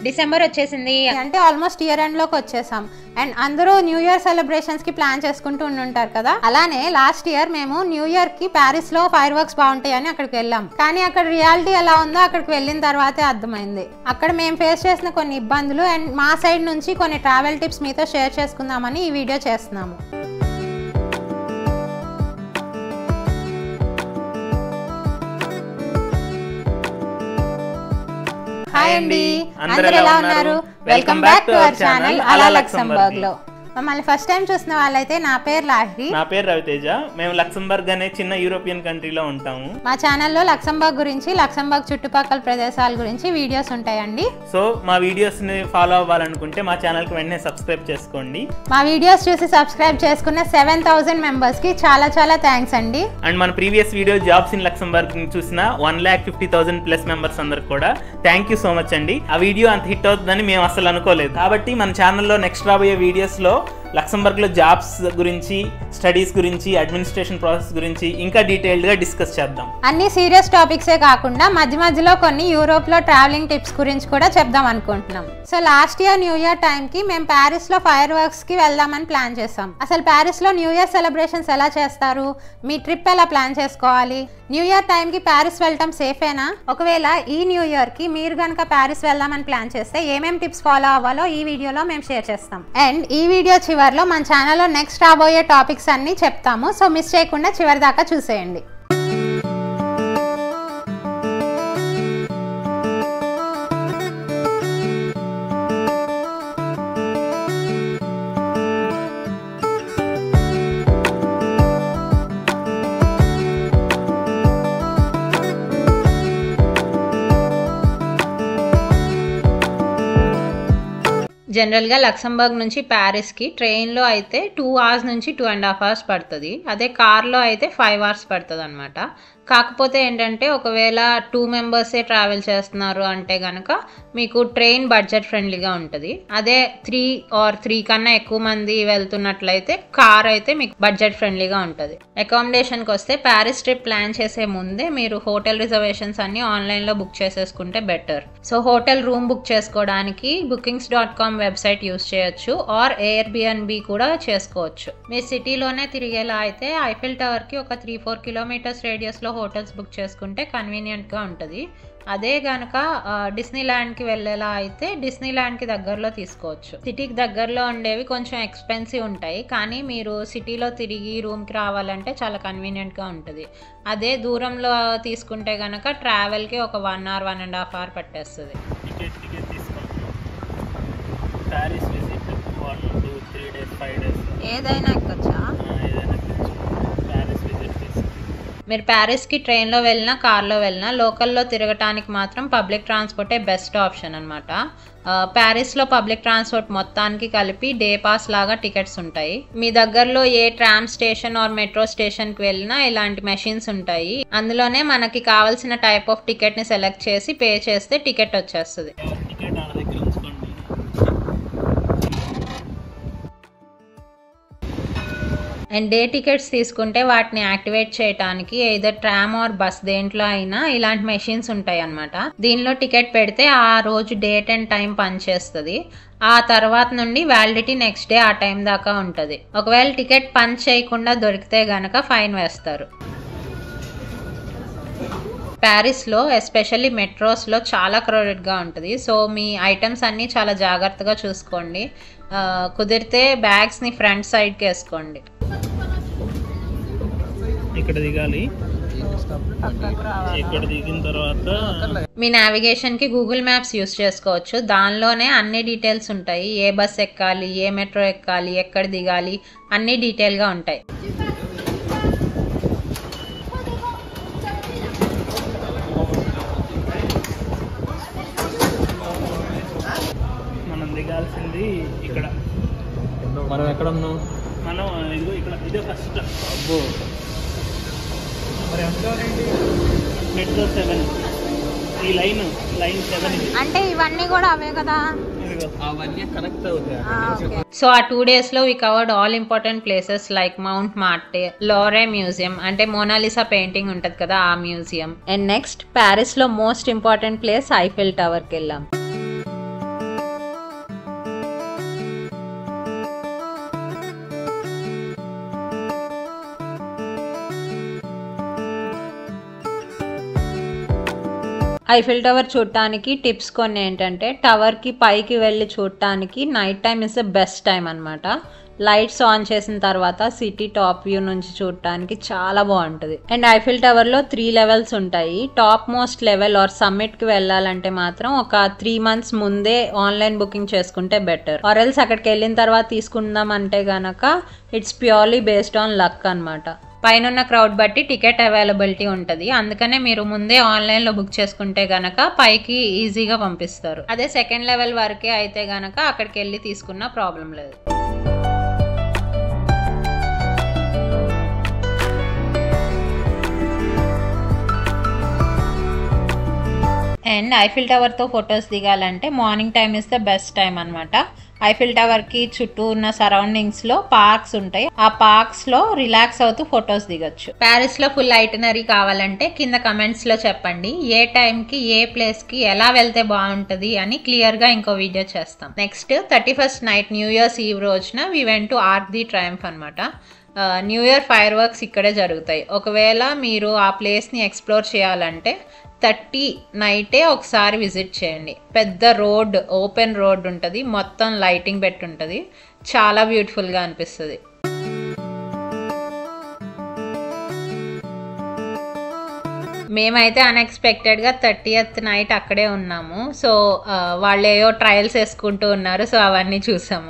December వచ్చేసింది అంటే almost year end లోకి వచ్చేసాం అండ్ అందరూ న్యూ ఇయర్ సెలబ్రేషన్స్ కి ప్లాన్ చేసుకుంటూ ఉండుంటారు కదా అలానే లాస్ట్ ఇయర్ మేము న్యూ ఇయర్ కి ప్యారిస్ లో ఫైర్ వర్క్స్ బాగుంటాయని అక్కడికి వెళ్ళాం కానీ అక్కడ రియాలిటీ ఎలా ఉందో అక్కడికి వెళ్ళిన తర్వాతే అర్థమైంది అక్కడ మేము ఫేస్ చేసిన కొన్ని ఇబ్బందులు అండ్ మా సైడ్ నుంచి కొన్ని ట్రావెల్ టిప్స్ మీతో షేర్ చేసుకుందామని ఈ వీడియో చేస్తున్నాము హాయ్ అండి అందరు ఎలా ఉన్నారు welcome back to our channel అలా లక్సంబర్గ్ లో మమ్మల్ని ఫస్ట్ టైం చూసిన వాళ్ళైతే నా పేరు లాహిరి నా పేరు రవితేజ మేము లక్సంబర్గ్ అనే చిన్న యూరోపియన్ కంట్రీలో ఉంటాము మా ఛానల్లో లక్సంబర్గ్ గురించి లక్సంబర్గ్ చుట్టుపక్కల ప్రదేశాల గురించి వీడియోస్ ఉంటాయండి సో మా వీడియోస్ ని ఫాలో అవ్వాలనుకుంటే మా ఛానల్ కి వెంటనే సబ్స్క్రైబ్ చేసుకోండి మా వీడియోస్ చూసి సబ్స్క్రైబ్ చేసుకున్న సెవెన్ థౌసండ్ మెంబర్స్ కి చాలా చాలా థ్యాంక్స్ అండి అండ్ మన previous video jobs in Luxembourg చూసిన one lakh fifty thousand plus members అందరికి కూడా థ్యాంక్ యూ సో మచ్ అండి ఆ వీడియో అంత హిట్ అవుతుందని మేము అసలు అనుకోలేదు కాబట్టి మన ఛానల్లో నెక్స్ట్ రాబోయే వీడియోస్ లో లక్సంబర్గ్ లో జాబ్స్ గురించి స్టడీస్ గురించి అడ్మినిస్ట్రేషన్ ప్రాసెస్ గురించి ఇంకా డీటెయిల్డ్ గా డిస్కస్ చేద్దాం అన్ని సీరియస్ టాపిక్సే కాకుండా మధ్య మధ్యలో కొన్ని యూరోప్ లో ట్రావెలింగ్ టిప్స్ గురించి కూడా చెప్దాం అనుకుంటున్నాం so last year new year time కి మేము ప్యారిస్ లో ఫైర్ వర్క్స్ కి వెళ్దామని ప్లాన్ చేసాం అసలు ప్యారిస్ లో న్యూ ఇయర్ సెలబ్రేషన్స్ ఎలా చేస్తారు మీ ట్రిప్ ఎలా ప్లాన్ చేసుకోవాలి న్యూ ఇయర్ టైం కి ప్యారిస్ వెళ్ళటం సేఫేనా ఒకవేళ ఈ న్యూ ఇయర్ కి మీరు కనుక ప్యారిస్ వెళ్దామని ప్లాన్ చేస్తే ఏమేం టిప్స్ ఫాలో అవ్వాలో ఈ వీడియోలో మేము షేర్ చేస్తాం అండ్ ఈ వీడియో చివరిలో మన ఛానల్లో నెక్స్ట్ రాబోయే టాపిక్స్ అన్ని చెప్తాము సో మిస్ చేయకుండా చివరి దాకా చూసేయండి జనరల్గా లక్సంబర్గ్ నుంచి ప్యారిస్కి ట్రైన్లో అయితే టూ అవర్స్ నుంచి టూ అండ్ హాఫ్ అవర్స్ పడుతుంది అదే కార్లో అయితే ఫైవ్ అవర్స్ పడుతుంది అనమాట కాకపోతే ఏంటంటే ఒకవేళ టూ మెంబర్సే ట్రావెల్ చేస్తున్నారు అంటే కనుక మీకు ట్రైన్ బడ్జెట్ ఫ్రెండ్లీగా ఉంటుంది అదే త్రీ ఆర్ త్రీ కన్నా ఎక్కువ మంది వెళ్తున్నట్లయితే కార్ అయితే మీకు బడ్జెట్ ఫ్రెండ్లీగా ఉంటుంది అకామిడేషన్కి వస్తే ప్యారిస్ ట్రిప్ ప్లాన్ చేసే ముందే మీరు హోటల్ రిజర్వేషన్స్ అన్ని ఆన్లైన్లో బుక్ చేసేసుకుంటే better so hotel room book చేసుకోవడానికి bookings dot com website use చేయొచ్చు ఆర్ ఎయిర్బిఎన్బి కూడా చేసుకోవచ్చు మీ సిటీలోనే తిరిగేలా అయితే ఐఫిల్ టవర్కి ఒక త్రీ ఫోర్ కిలోమీటర్స్ రేడియస్లో హోటల్స్ బుక్ చేసుకుంటే కన్వీనియంట్గా ఉంటుంది అదే గనక డిస్నీ ల్యాండ్కి వెళ్ళేలా అయితే డిస్నీ ల్యాండ్కి దగ్గరలో తీసుకోవచ్చు సిటీకి దగ్గరలో ఉండేవి కొంచెం ఎక్స్పెన్సివ్ ఉంటాయి కానీ మీరు సిటీలో తిరిగి రూమ్కి రావాలంటే చాలా కన్వీనియంట్గా ఉంటుంది అదే దూరంలో తీసుకుంటే గనక ట్రావెల్కి ఒక one hour one and half hour పట్టేస్తుంది టికెట్ టికెట్ తీసుకోండి Paris visit one two three days five days ఏదైనా ఎక్కొచ్చా ఏదైనా ప్యారిస్ విజిట్ తీసుకోండి మీరు ప్యారిస్కి ట్రైన్లో వెళ్ళినా కార్లో వెళ్ళినా లోకల్లో తిరగటానికి మాత్రం పబ్లిక్ ట్రాన్స్పోర్టే బెస్ట్ ఆప్షన్ అనమాట ప్యారిస్లో పబ్లిక్ ట్రాన్స్పోర్ట్ మొత్తానికి కలిపి డే పాస్ లాగా టికెట్స్ ఉంటాయి మీ దగ్గరలో ఏ ట్రామ్ స్టేషన్ ఆర్ మెట్రో స్టేషన్కి వెళ్ళినా ఇలాంటి మెషిన్స్ ఉంటాయి అందులోనే మనకి కావాల్సిన టైప్ ఆఫ్ టికెట్ని సెలెక్ట్ చేసి పే చేస్తే టికెట్ వచ్చేస్తుంది టికెట్ ఆడ దగ్గర ఉంచుకోండి అండ్ డే టికెట్స్ తీసుకుంటే వాటిని యాక్టివేట్ చేయడానికి ఏదర్ ట్రామ్ ఆర్ బస్ దేంట్లో అయినా ఇలాంటి మెషిన్స్ ఉంటాయి అనమాట దీనిలో టికెట్ పెడితే ఆ రోజు డేట్ అండ్ టైం పనిచేస్తుంది ఆ తర్వాత నుండి వ్యాలిడిటీ నెక్స్ట్ డే ఆ టైం దాకా ఉంటుంది ఒకవేళ టికెట్ పని చేయకుండా దొరికితే గనక ఫైన్ వేస్తారు ప్యారిస్లో ఎస్పెషల్లీ మెట్రోస్లో చాలా క్రౌడెడ్గా ఉంటుంది సో మీ ఐటమ్స్ అన్నీ చాలా జాగ్రత్తగా చూసుకోండి ఆ, కుదిరితే బ్యాగ్స్ని ఫ్రంట్ సైడ్కి వేసుకోండి ఇక్కడ దిగాలి ఇక్కడ దిగిన తర్వాత మీ నావిగేషన్కి గూగుల్ మ్యాప్స్ యూస్ చేసుకోవచ్చు దానిలోనే అన్ని డీటెయిల్స్ ఉంటాయి ఏ బస్ ఎక్కాలి ఏ మెట్రో ఎక్కాలి ఎక్కడ దిగాలి అన్ని డీటెయిల్గా ఉంటాయి మనం దిగాల్సింది ఇక్కడ మనం ఎక్కడ ఉన్నాం మనం ఇదిగో ఇక్కడ ఇదే ఫస్ట్ అబ్బో మెట్రో సెవెన్ ఈ లైన్ లైన్ సెవెన్ ఇది అంటే ఇవన్నీ కూడా అవే కదా ఇదిగో అవన్నీ కనెక్ట్ అవుతాయి ఆ, ఓకే సో ఆ టూ డేస్లో we covered all important places like Montmartre Louvre museum అంటే మోనాలిసా పెయింటింగ్ ఉంటుంది కదా ఆ మ్యూజియం అండ్ నెక్స్ట్ ప్యారిస్లో మోస్ట్ ఇంపార్టెంట్ ప్లేస్ ఐఫిల్ టవర్కి వెళ్ళాం ఐఫిల్ టవర్ చూడటానికి టిప్స్ కొన్ని ఏంటంటే టవర్కి పైకి వెళ్ళి చూడటానికి night time is the best time అనమాట లైట్స్ ఆన్ చేసిన తర్వాత సిటీ టాప్ వ్యూ నుంచి చూడటానికి చాలా బాగుంటుంది అండ్ ఐఫిల్ టవర్ లో త్రీ లెవెల్స్ ఉంటాయి top most level or summit కి వెళ్ళాలంటే మాత్రం ఒక త్రీ మంత్స్ ముందే ఆన్లైన్ బుకింగ్ చేసుకుంటే బెటర్ ఆర్ ఎల్స్ అక్కడికి వెళ్ళిన తర్వాత తీసుకుందాం అంటే గనక it's purely based on luck అనమాట పైన క్రౌడ్ బట్టి టికెట్ అవైలబిలిటీ ఉంటుంది అందుకనే మీరు ముందే ఆన్లైన్లో బుక్ చేసుకుంటే గనక పైకి ఈజీగా పంపిస్తారు అదే సెకండ్ లెవెల్ వరకే అయితే గనక అక్కడికి వెళ్ళి తీసుకున్న ప్రాబ్లం లేదు అండ్ ఐఫిల్ టవర్తో ఫొటోస్ దిగాలంటే morning time is the best time అనమాట ఐఫిల్ టవర్కి చుట్టూ ఉన్న సరౌండింగ్స్లో పార్క్స్ ఉంటాయి ఆ పార్క్స్లో రిలాక్స్ అవుతూ ఫొటోస్ దిగొచ్చు ప్యారిస్లో ఫుల్ ఐటనరీ కావాలంటే కింద కమెంట్స్లో చెప్పండి ఏ టైంకి ఏ ప్లేస్కి ఎలా వెళ్తే బాగుంటుంది అని క్లియర్గా ఇంకో వీడియో చేస్తాం next thirty first night new year's eve రోజున we went to Arc de Triomphe అనమాట న్యూ ఇయర్ ఫైర్ వర్క్స్ ఇక్కడే జరుగుతాయి ఒకవేళ మీరు ఆ ప్లేస్ని ఎక్స్ప్లోర్ చేయాలంటే థర్టీ నైటే ఒకసారి విజిట్ చేయండి పెద్ద రోడ్ ఓపెన్ రోడ్ ఉంటుంది మొత్తం లైటింగ్ పెట్టి ఉంటుంది చాలా బ్యూటిఫుల్గా అనిపిస్తుంది మేమైతే అన్ఎక్స్పెక్టెడ్గా థర్టీయత్ నైట్ అక్కడే ఉన్నాము సో వాళ్ళు ఏవో ట్రయల్స్ వేసుకుంటూ ఉన్నారు సో అవన్నీ చూసాము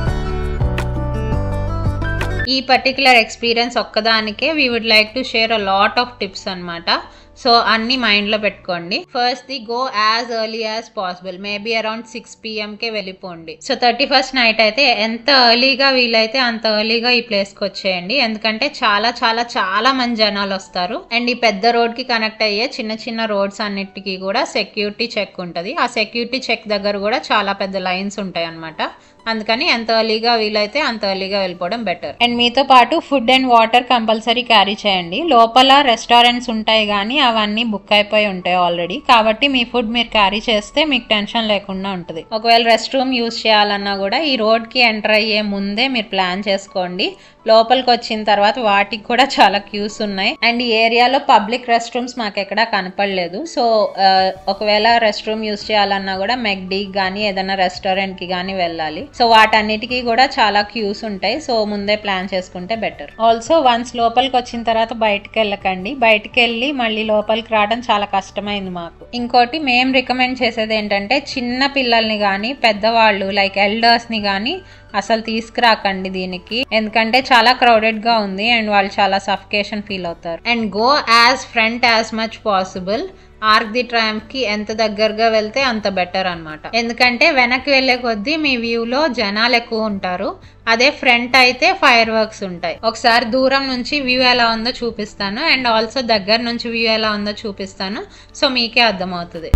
ఈ పర్టికులర్ ఎక్స్పీరియన్స్ ఒక్కదానికే we would like to share a lot of tips అనమాట సో అన్ని మైండ్లో పెట్టుకోండి first the go as early as possible maybe around six పిఎంకే వెళ్ళిపోండి సో థర్టీ ఫస్ట్ నైట్ అయితే ఎంత ఎర్లీగా వీలైతే అంత ఎర్లీగా ఈ ప్లేస్కి వచ్చేయండి ఎందుకంటే చాలా చాలా చాలా మంది జనాలు వస్తారు అండ్ ఈ పెద్ద రోడ్కి కనెక్ట్ అయ్యే చిన్న చిన్న రోడ్స్ అన్నిటికీ కూడా సెక్యూరిటీ చెక్ ఉంటుంది ఆ సెక్యూరిటీ చెక్ దగ్గర కూడా చాలా పెద్ద లైన్స్ ఉంటాయి అనమాట అందుకని ఎంత ఎర్లీగా వీలైతే అంత ఎర్లీగా వెళ్ళిపోవడం బెటర్ అండ్ మీతో పాటు food and water compulsory carry చేయండి లోపల రెస్టారెంట్స్ ఉంటాయి కానీ అవన్నీ బుక్ అయిపోయి ఉంటాయి ఆల్రెడీ కాబట్టి మీ ఫుడ్ మీరు క్యారీ చేస్తే మీకు టెన్షన్ లేకుండా ఉంటుంది ఒకవేళ రెస్ట్ రూమ్ యూజ్ చేయాలన్నా కూడా ఈ రోడ్కి ఎంటర్ అయ్యే ముందే మీరు ప్లాన్ చేసుకోండి లోపలికి వచ్చిన తర్వాత వాటికి కూడా చాలా క్యూస్ ఉన్నాయి అండ్ ఈ ఏరియాలో పబ్లిక్ రెస్ట్ రూమ్స్ మాకు ఎక్కడా కనపడలేదు సో ఒకవేళ రెస్ట్ రూమ్ యూజ్ చేయాలన్నా కూడా మెక్డీకి కానీ ఏదైనా రెస్టారెంట్కి కానీ వెళ్ళాలి సో వాటన్నిటికీ కూడా చాలా క్యూస్ ఉంటాయి సో ముందే ప్లాన్ చేసుకుంటే బెటర్ ఆల్సో వన్స్ లోపలికి వచ్చిన తర్వాత బయటకు వెళ్ళకండి బయటకు వెళ్ళి మళ్ళీ లోపలికి రావడం చాలా కష్టమైంది మాకు ఇంకోటి మేము రికమెండ్ చేసేది ఏంటంటే చిన్న పిల్లల్ని కానీ పెద్దవాళ్ళు లైక్ ఎల్డర్స్ని కానీ అసలు తీసుకురాకండి దీనికి ఎందుకంటే చాలా క్రౌడెడ్ గా ఉంది అండ్ వాళ్ళు చాలా సఫికేషన్ ఫీల్ అవుతారు and go as front as much possible Arc de Triomphe కి ఎంత దగ్గరగా వెళ్తే అంత బెటర్ అనమాట ఎందుకంటే వెనక్కి వెళ్లే కొద్దీ మీ వ్యూలో జనాలు ఎక్కువ ఉంటారు అదే ఫ్రంట్ అయితే ఫైర్ వర్క్స్ ఉంటాయి ఒకసారి దూరం నుంచి వ్యూ ఎలా ఉందో చూపిస్తాను అండ్ ఆల్సో దగ్గర నుంచి వ్యూ ఎలా ఉందో చూపిస్తాను సో మీకే అర్థమవుతుంది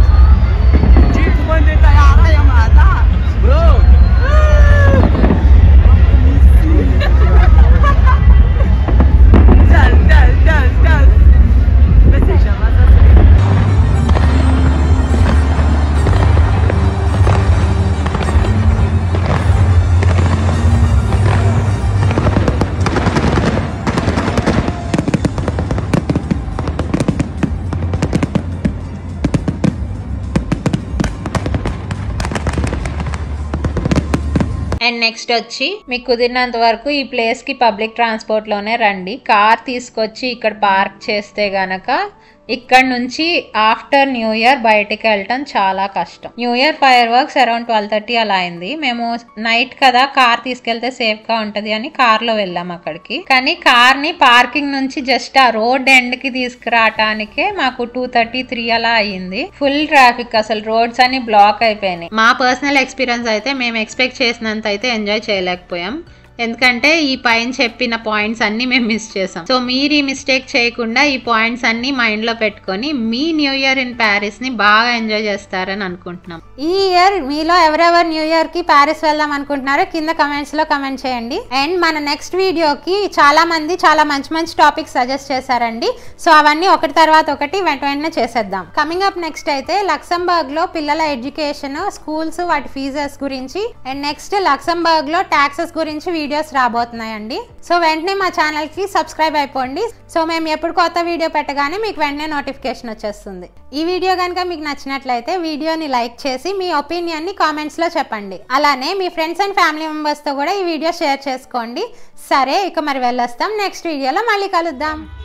అండ్ నెక్స్ట్ వచ్చి మీకు కుదిరినంత వరకు ఈ ప్లేస్ కి పబ్లిక్ ట్రాన్స్పోర్ట్ లోనే రండి కార్ తీసుకొచ్చి ఇక్కడ పార్క్ చేస్తే గనక ఇక్కడ నుంచి ఆఫ్టర్ న్యూ ఇయర్ బయటికి వెళ్ళటం చాలా కష్టం new year fireworks around twelve thirty అలా అయింది మేము నైట్ కదా కార్ తీసుకెళ్తే సేఫ్ గా ఉంటది అని కార్ లో వెళ్ళాం అక్కడికి కానీ కార్ ని పార్కింగ్ నుంచి జస్ట్ ఆ రోడ్ ఎండ్ కి తీసుకురావటానికే మాకు టూ థర్టీ త్రీ అలా అయ్యింది ఫుల్ ట్రాఫిక్ అసలు రోడ్స్ అన్ని బ్లాక్ అయిపోయినాయి మా పర్సనల్ ఎక్స్పీరియన్స్ అయితే మేము ఎక్స్పెక్ట్ చేసినంత అయితే ఎంజాయ్ చేయలేకపోయాం ఎందుకంటే ఈ పైన చెప్పిన పాయింట్స్ అన్ని మేము మిస్ చేసాం సో మీరు ఈ మిస్టేక్ చేయకుండా ఈ పాయింట్స్ అన్ని మైండ్ లో పెట్టుకొని మీ న్యూ ఇయర్ ఇన్ ప్యారిస్ ని బాగా ఎంజాయ్ చేస్తారని అనుకుంటున్నాం ఈ ఇయర్ మీలో ఎవరెవరు న్యూ ఇయర్ కి ప్యారిస్ వెళ్దాం అనుకుంటున్నారో కింద కమెంట్స్ లో కమెంట్ చేయండి అండ్ మన నెక్స్ట్ వీడియోకి చాలా మంది చాలా మంచి మంచి టాపిక్స్ సజెస్ట్ చేశారండి సో అవన్నీ ఒకటి తర్వాత ఒకటి వెంట వెంటనే చేసేద్దాం కమింగ్ అప్ నెక్స్ట్ అయితే లక్సంబర్గ్ లో పిల్లల ఎడ్యుకేషన్ స్కూల్స్ వాటి ఫీజెస్ గురించి అండ్ నెక్స్ట్ లక్సంబర్గ్ లో టాక్సెస్ గురించి వీడియోస్ రాబోతున్నాయండి సో వెంటనే మా ఛానల్కి సబ్స్క్రైబ్ అయిపోండి సో మేము ఎప్పుడు కొత్త వీడియో పెట్టగానే మీకు వెంటనే నోటిఫికేషన్ వచ్చేస్తుంది ఈ వీడియో కనుక మీకు నచ్చినట్లయితే వీడియోని లైక్ చేసి మీ ఒపీనియన్ని కామెంట్స్లో చెప్పండి అలానే మీ ఫ్రెండ్స్ అండ్ ఫ్యామిలీ మెంబర్స్తో కూడా ఈ వీడియో షేర్ చేసుకోండి సరే ఇక మరి వెళ్ళొస్తాం నెక్స్ట్ వీడియోలో మళ్ళీ కలుద్దాం